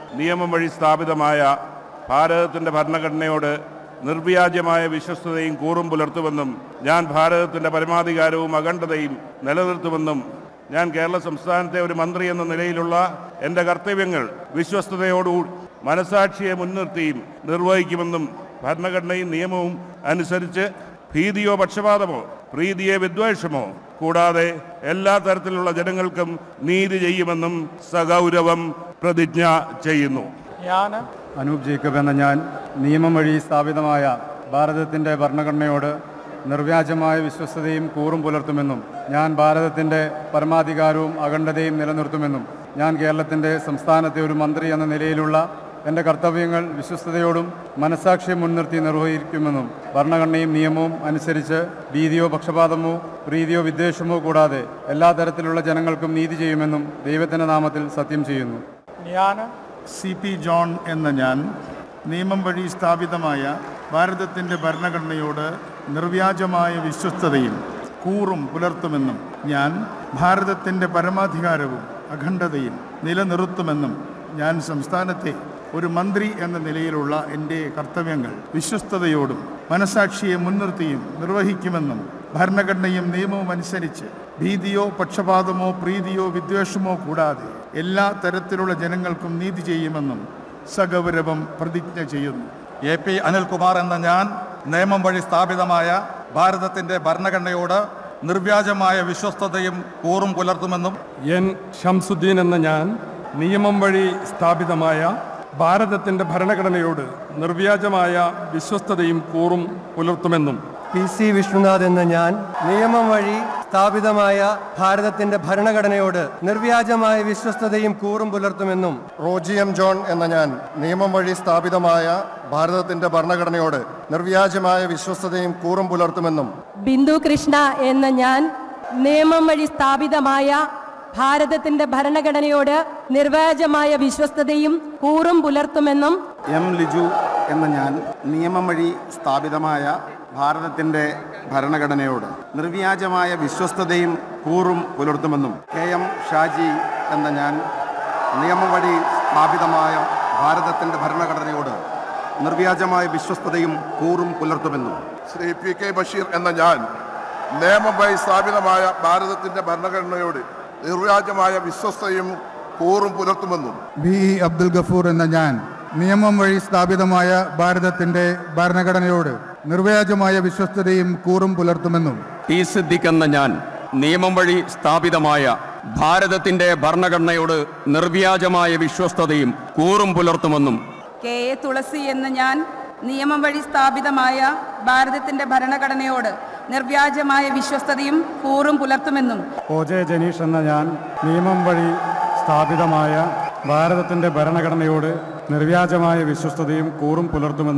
നിയമം വഴി സ്ഥാപിതമായ ഭാരതത്തിൻ്റെ ഭരണഘടനയോട് നിർവ്യാജമായ വിശ്വസ്തതയും കൂറും പുലർത്തുമെന്നും ഞാൻ ഭാരതത്തിൻ്റെ പരമാധികാരവും അഖണ്ഡതയും നിലനിർത്തുമെന്നും ഞാൻ കേരള സംസ്ഥാനത്തെ ഒരു മന്ത്രി എന്ന നിലയിലുള്ള എൻ്റെ കർത്തവ്യങ്ങൾ വിശ്വസ്തയോടുകൂടി മനസാക്ഷിയെ മുൻനിർത്തിയും നിർവഹിക്കുമെന്നും ഭരണഘടനയും നിയമവും അനുസരിച്ച് ഭീതിയോ പക്ഷപാതമോ പ്രീതിയെ വിദ്വേഷമോ കൂടാതെ എല്ലാ തരത്തിലുള്ള ജനങ്ങൾക്കും നീതി ചെയ്യുമെന്നും സഗൗരവം പ്രതിജ്ഞ ചെയ്യുന്നു ഞാൻ അനൂപ് ജേക്കബ് എന്ന ഞാൻ നിയമം വഴി സ്ഥാപിതമായ ഭാരതത്തിൻ്റെ ഭരണഘടനയോട് നിർവ്യാജമായ വിശ്വസ്തതയും കൂറും പുലർത്തുമെന്നും ഞാൻ ഭാരതത്തിൻ്റെ പരമാധികാരവും അഖണ്ഡതയും നിലനിർത്തുമെന്നും ഞാൻ കേരളത്തിൻ്റെ സംസ്ഥാനത്തെ ഒരു മന്ത്രി എന്ന നിലയിലുള്ള എൻ്റെ കർത്തവ്യങ്ങൾ വിശ്വസ്തയോടും മനസാക്ഷിയെ മുൻനിർത്തി നിർവഹിക്കുമെന്നും ഭരണഘടനയും നിയമവും അനുസരിച്ച് ഭീതിയോ പക്ഷപാതമോ പ്രീതിയോ വിദ്വേഷമോ കൂടാതെ എല്ലാ തരത്തിലുള്ള ജനങ്ങൾക്കും നീതി ചെയ്യുമെന്നും ദൈവത്തിൻ്റെ നാമത്തിൽ സത്യം ചെയ്യുന്നു ഞാൻ സി പി ജോൺ എന്ന ഞാൻ നിയമം വഴി സ്ഥാപിതമായ ഭാരതത്തിൻ്റെ ഭരണഘടനയോട് നിർവ്യാജമായ വിശ്വസ്തതയും കൂറും പുലർത്തുമെന്നും ഞാൻ ഭാരതത്തിൻ്റെ പരമാധികാരവും അഖണ്ഡതയും നിലനിർത്തുമെന്നും ഞാൻ സംസ്ഥാനത്തെ ഒരു മന്ത്രി എന്ന നിലയിലുള്ള എൻ്റെ കർത്തവ്യങ്ങൾ വിശ്വസ്തയോടും മനസാക്ഷിയെ മുൻനിർത്തിയും നിർവഹിക്കുമെന്നും ഭരണഘടനയും നിയമവും അനുസരിച്ച് ഭീതിയോ പക്ഷപാതമോ പ്രീതിയോ വിദ്വേഷമോ കൂടാതെ എല്ലാ തരത്തിലുള്ള ജനങ്ങൾക്കും നീതി ചെയ്യുമെന്നും സഗൗരവം പ്രതിജ്ഞ ചെയ്യുന്നു എ പി അനിൽകുമാർ എന്ന ഞാൻ നിയമം വഴി സ്ഥാപിതമായ ഭാരതത്തിൻ്റെ ഭരണഘടനയോട് നിർവ്യാജമായ വിശ്വസ്തതയും കൂറും പുലർത്തുമെന്നും എൻ ഷംസുദ്ദീൻ എന്ന ഞാൻ നിയമം വഴി സ്ഥാപിതമായ ഭാരതത്തിൻ്റെ ഭരണഘടനയോട് നിർവ്യാജമായ വിശ്വസ്തതയും കൂറും പുലർത്തുമെന്നും പി സി വിഷ്ണുനാഥ് എന്ന ഞാൻ നിയമം വഴി സ്ഥാപിതമായ ഭാരതത്തിന്റെ ഭരണഘടനയോട് നിർവ്യാജമായ വിശ്വസ്തതയും കൂറും പുലർത്തുമെന്നും റോജി എം ജോൺ എന്ന ഞാൻ നിയമം വഴി സ്ഥാപിതമായ ഭാരതത്തിന്റെ ഭരണഘടനയോട് നിർവ്യാജമായ വിശ്വസ്തതയും കൂറും പുലർത്തുമെന്നും ബിന്ദു കൃഷ്ണ എന്ന ഞാൻ നിയമം വഴി സ്ഥാപിതമായ ഭാരതത്തിന്റെ ഭരണഘടനയോട് നിർവാജമായ വിശ്വസ്തതയും കൂറും പുലർത്തുമെന്നും എം ലിജു എന്ന ഞാൻ നിയമം വഴി സ്ഥാപിതമായ ഭാരതത്തിൻ്റെ ഭരണഘടനയോട് നിർവ്യാജമായ വിശ്വസ്തതയും കൂറും പുലർത്തുമെന്നും കെ എം ഷാജി എന്ന ഞാൻ നിയമം വഴി സ്ഥാപിതമായ ഭാരതത്തിൻ്റെ ഭരണഘടനയോട് നിർവ്യാജമായ വിശ്വസ്തതയും കൂറും പുലർത്തുമെന്നും ശ്രീ പി കെ ബഷീർ എന്ന ഞാൻ നിയമം വഴി സ്ഥാപിതമായ ഭാരതത്തിന്റെ ഭരണഘടനയോട് നിർവ്യാജമായ വിശ്വസ്തയും കൂറും പുലർത്തുമെന്നും ബി ഇ അബ്ദുൽ ഗഫൂർ എന്ന ഞാൻ നിയമം വഴി സ്ഥാപിതമായ ഭാരതത്തിൻ്റെ ഭരണഘടനയോട് നിർവ്യാജമായ വിശ്വസ്തതയും കൂറും പുലർത്തുമെന്നും ടി സിദ്ദിഖ് എന്ന ഞാൻ നിയമം വഴി സ്ഥാപിതമായ ഭാരതത്തിന്റെ ഭരണഘടനയോട് നിർവ്യാജമായ വിശ്വസ്തതയും കൂറും പുലർത്തുമെന്നും കെ എ തുളസി എന്ന ഞാൻ നിയമം വഴി സ്ഥാപിതമായ ഭാരതത്തിന്റെ ഭരണഘടനയോട് നിർവ്യാജമായ വിശ്വസ്തതയും കൂറും പുലർത്തുമെന്നും ഒ ജെ ജനീഷ് എന്ന ഞാൻ നിയമം വഴി സ്ഥാപിതമായ ഭാരതത്തിൻ്റെ ഭരണഘടനയോട് നിർവ്യാജമായ വിശ്വസ്തതയും കൂറും പുലർത്തുമെന്നും